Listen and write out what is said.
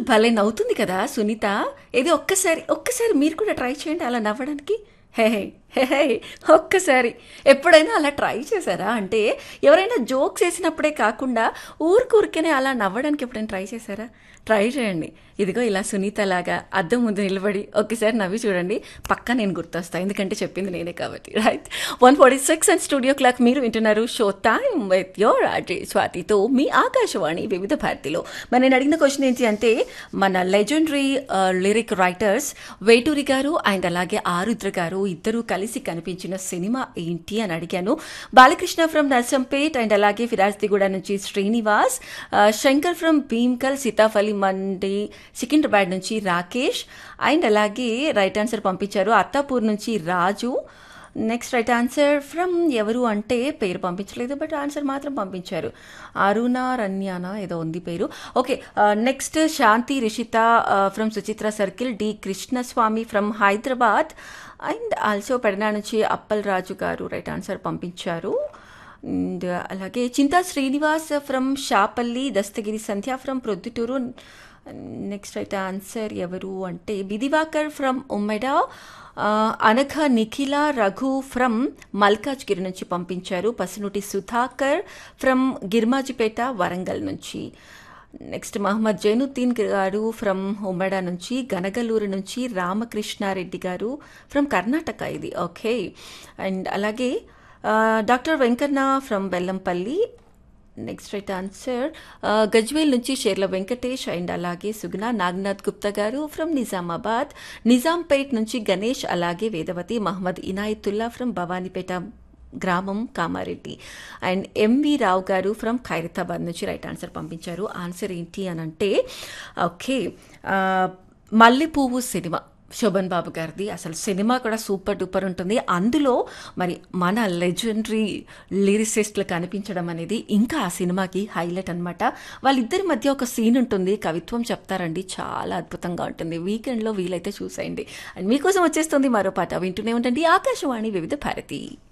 అసలు భలే నవ్వుతుంది కదా సునీత ఇది ఒక్కసారి ఒక్కసారి మీరు కూడా ట్రై చేయండి అలా నవ్వడానికి హే హే హే హే ఒక్కసారి ఎప్పుడైనా అలా ట్రై చేశారా అంటే ఎవరైనా జోక్స్ వేసినప్పుడే కాకుండా ఊరికూరికనే అలా నవ్వడానికి ఎప్పుడైనా ట్రై చేశారా ట్రై చేయండి ఇదిగో ఇలా సునీత లాగా అద్దం ముందు నిలబడి ఒక్కసారి నవ్వి చూడండి పక్కా నేను గుర్తొస్తా ఎందుకంటే చెప్పింది నేనే కాబట్టి right one forty six and studio clock మీరు వింటున్నారు show time with your RJ స్వాతితో మీ ఆకాశవాణి వివిధ భారతిలో మరి నేను అడిగిన క్వశ్చన్ ఏంటి అంటే మన లెజెండరీ లిరిక్ రైటర్స్ వేటూరి గారు అండ్ అలాగే ఆరుద్ర గారు ఇద్దరు కలిసి కనిపించిన సినిమా ఏంటి అని అడిగాను బాలకృష్ణ ఫ్రమ్ నర్సంపేట్ అండ్ అలాగే ఫిరాజ్దిగూడ నుంచి శ్రీనివాస్ ఆ, శంకర్ ఫ్రమ్ భీమ్కల్ సీతాఫలి మండి సికింద్రాబాద్ నుంచి రాకేష్ అండ్ అలాగే రైట్ ఆన్సర్ పంపించారు అత్తాపూర్ నుంచి Raju next right answer from ఎవరు అంటే పేరు పంపించలేదు బట్ ఆన్సర్ మాత్రం పంపించారు అరుణ రన్యానా ఏదో ఉంది పేరు okay next Shanti Rishitha from Suchitra circle D Krishnaswamy from Hyderabad and also పెడనా నుంచి అప్పల్ రాజు గారు రైట్ ఆన్సర్ పంపించారు అండ్ అలాగే చింతా Srinivas from Shapalli Dastagiri Sandhya from Proddatur next right answer ఎవరు అంటే బిదివాకర్ ఫ్రమ్ ఉమ్మెడా ఆ, అనఘ నిఖిల రఘు ఫ్రమ్ మల్కాజ్గిరి నుంచి పంపించారు పసునుటి సుధాకర్ ఫ్రమ్ గిర్మాజిపేట వరంగల్ నుంచి నెక్స్ట్ మహమ్మద్ జైనుద్దీన్ గారు ఫ్రమ్ ఉమ్మడ నుంచి గనగలూరు నుంచి రామకృష్ణారెడ్డి గారు ఫ్రమ్ కర్ణాటక ఇది ఓకే అండ్ అలాగే ఆ, doctor Venkanna from Bellampalli next right answer Gajwel నుంచి షేర్ల వెంకటేష్ అండ్ అలాగే సుగుణ నాగనాథ్ గుప్తా గారు ఫ్రమ్ నిజామాబాద్ నిజాంపేట్ నుంచి గణేష్ అలాగే వేదవతి మహమ్మద్ ఇనాయతుల్లా ఫ్రమ్ భవానీపేట గ్రామం కామారెడ్డి అండ్ ఎంవి రావు గారు ఫ్రమ్ ఖైరతాబాద్ నుంచి రైట్ ఆన్సర్ పంపించారు ఆన్సర్ ఏంటి అని అంటే ఓకే మల్లెపువ్వు సినిమా శోభన్ బాబు గారిది అసలు సినిమా కూడా సూపర్ డూపర్ ఉంటుంది అందులో మరి మన లెజెండరీ లిరిసిస్ట్లు కనిపించడం అనేది ఇంకా ఆ సినిమాకి హైలైట్ అనమాట వాళ్ళిద్దరి మధ్య ఒక సీన్ ఉంటుంది కవిత్వం చెప్తారండి చాలా అద్భుతంగా ఉంటుంది వీకెండ్లో వీలైతే చూసేయండి అండ్ మీకోసం వచ్చేస్తుంది మరో పాట వింటూనే ఉండండి ఆకాశవాణి వివిధ భారతి